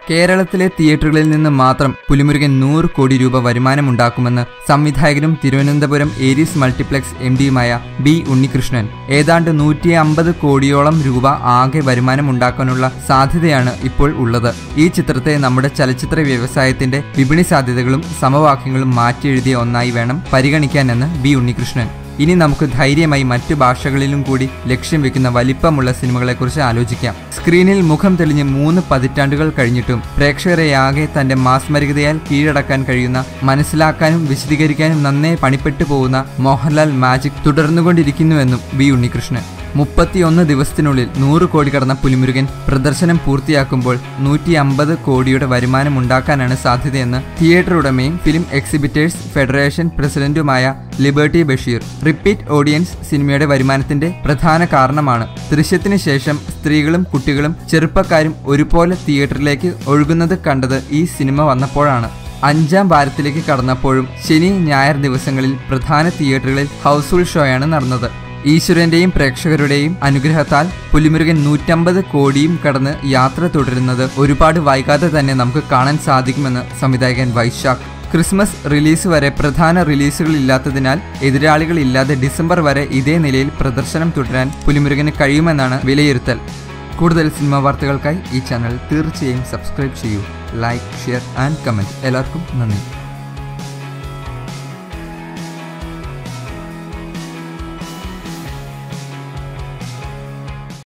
കേരളത്തിലെ തിയേറ്ററുകളിൽ നിന്ന് മാത്രം പുലിമുരുകൻ നൂറ് കോടി രൂപ വരുമാനമുണ്ടാക്കുമെന്ന് സംവിധായകനും തിരുവനന്തപുരം ഏരീസ് മൾട്ടിപ്ലക്സ് എം ഡിയുമായ ബി ഉണ്ണികൃഷ്ണൻ ഏതാണ്ട് നൂറ്റി അമ്പത് കോടിയോളം രൂപ ആകെ വരുമാനമുണ്ടാക്കാനുള്ള സാധ്യതയാണ് ഇപ്പോൾ ഉള്ളത് ഈ ചിത്രത്തെ നമ്മുടെ ചലച്ചിത്ര വ്യവസായത്തിന്റെ വിപണി സാധ്യതകളും സമവാക്യങ്ങളും മാറ്റിയെഴുതിയ ഒന്നായി വേണം പരിഗണിക്കാനെന്ന് ബി ഉണ്ണികൃഷ്ണൻ ഇനി നമുക്ക് ധൈര്യമായി മറ്റു ഭാഷകളിലും കൂടി ലക്ഷ്യം വെക്കുന്ന വലിപ്പമുള്ള സിനിമകളെക്കുറിച്ച് ആലോചിക്കാം സ്ക്രീനിൽ മുഖം തെളിഞ്ഞ് മൂന്ന് പതിറ്റാണ്ടുകൾ കഴിഞ്ഞിട്ടും പ്രേക്ഷകരെയാകെ തന്റെ മാസ്മരികതയാൽ കീഴടക്കാൻ കഴിയുന്ന മനസ്സിലാക്കാനും വിശദീകരിക്കാനും നന്നേ പണിപ്പെട്ടു പോകുന്ന മോഹൻലാൽ മാജിക് തുടർന്നുകൊണ്ടിരിക്കുന്നുവെന്നും ബി ഉണ്ണികൃഷ്ണൻ മുപ്പത്തിയൊന്ന് ദിവസത്തിനുള്ളിൽ നൂറ് കോടി കടന്ന പുലിമുരുകൻ പ്രദർശനം പൂർത്തിയാക്കുമ്പോൾ നൂറ്റി അമ്പത് കോടിയുടെ വരുമാനം ഉണ്ടാക്കാനാണ് സാധ്യതയെന്ന് തിയേറ്റർ ഉടമയും ഫിലിം എക്സിബിറ്റേഴ്സ് ഫെഡറേഷൻ പ്രസിഡന്റുമായ ലിബർട്ടി ബഷീർ റിപ്പീറ്റ് ഓഡിയൻസ് സിനിമയുടെ വരുമാനത്തിന്റെ പ്രധാന കാരണമാണ് ദൃശ്യത്തിന് ശേഷം സ്ത്രീകളും കുട്ടികളും ചെറുപ്പക്കാരും ഒരുപോലെ തിയേറ്ററിലേക്ക് ഒഴുകുന്നത് കണ്ടത് ഈ സിനിമ വന്നപ്പോഴാണ് അഞ്ചാം വാരത്തിലേക്ക് കടന്നപ്പോഴും ശനി ഞായർ ദിവസങ്ങളിൽ പ്രധാന തിയേറ്ററുകളിൽ ഹൗസ്ഫുൾ ഷോയാണ് നടന്നത് ഈശ്വരന്റെയും പ്രേക്ഷകരുടെയും അനുഗ്രഹത്താൽ പുലിമുരുകൻ നൂറ്റമ്പത് കോടിയും കടന്ന് യാത്ര തുടരുന്നത് ഒരുപാട് വൈകാതെ തന്നെ നമുക്ക് കാണാൻ സാധിക്കുമെന്ന് സംവിധായകൻ വൈശാഖ് ക്രിസ്മസ് റിലീസ് വരെ പ്രധാന റിലീസുകൾ ഇല്ലാത്തതിനാൽ എതിരാളികളില്ലാതെ ഡിസംബർ വരെ ഇതേ നിലയിൽ പ്രദർശനം തുടരാൻ പുലിമുരുകന് കഴിയുമെന്നാണ് വിലയിരുത്തൽ കൂടുതൽ സിനിമാ വാർത്തകൾക്കായി ഈ ചാനൽ തീർച്ചയായും സബ്സ്ക്രൈബ് ചെയ്യൂ ലൈക്ക് ഷെയർ ആൻഡ് കമൻറ്റ് എല്ലാവർക്കും നന്ദി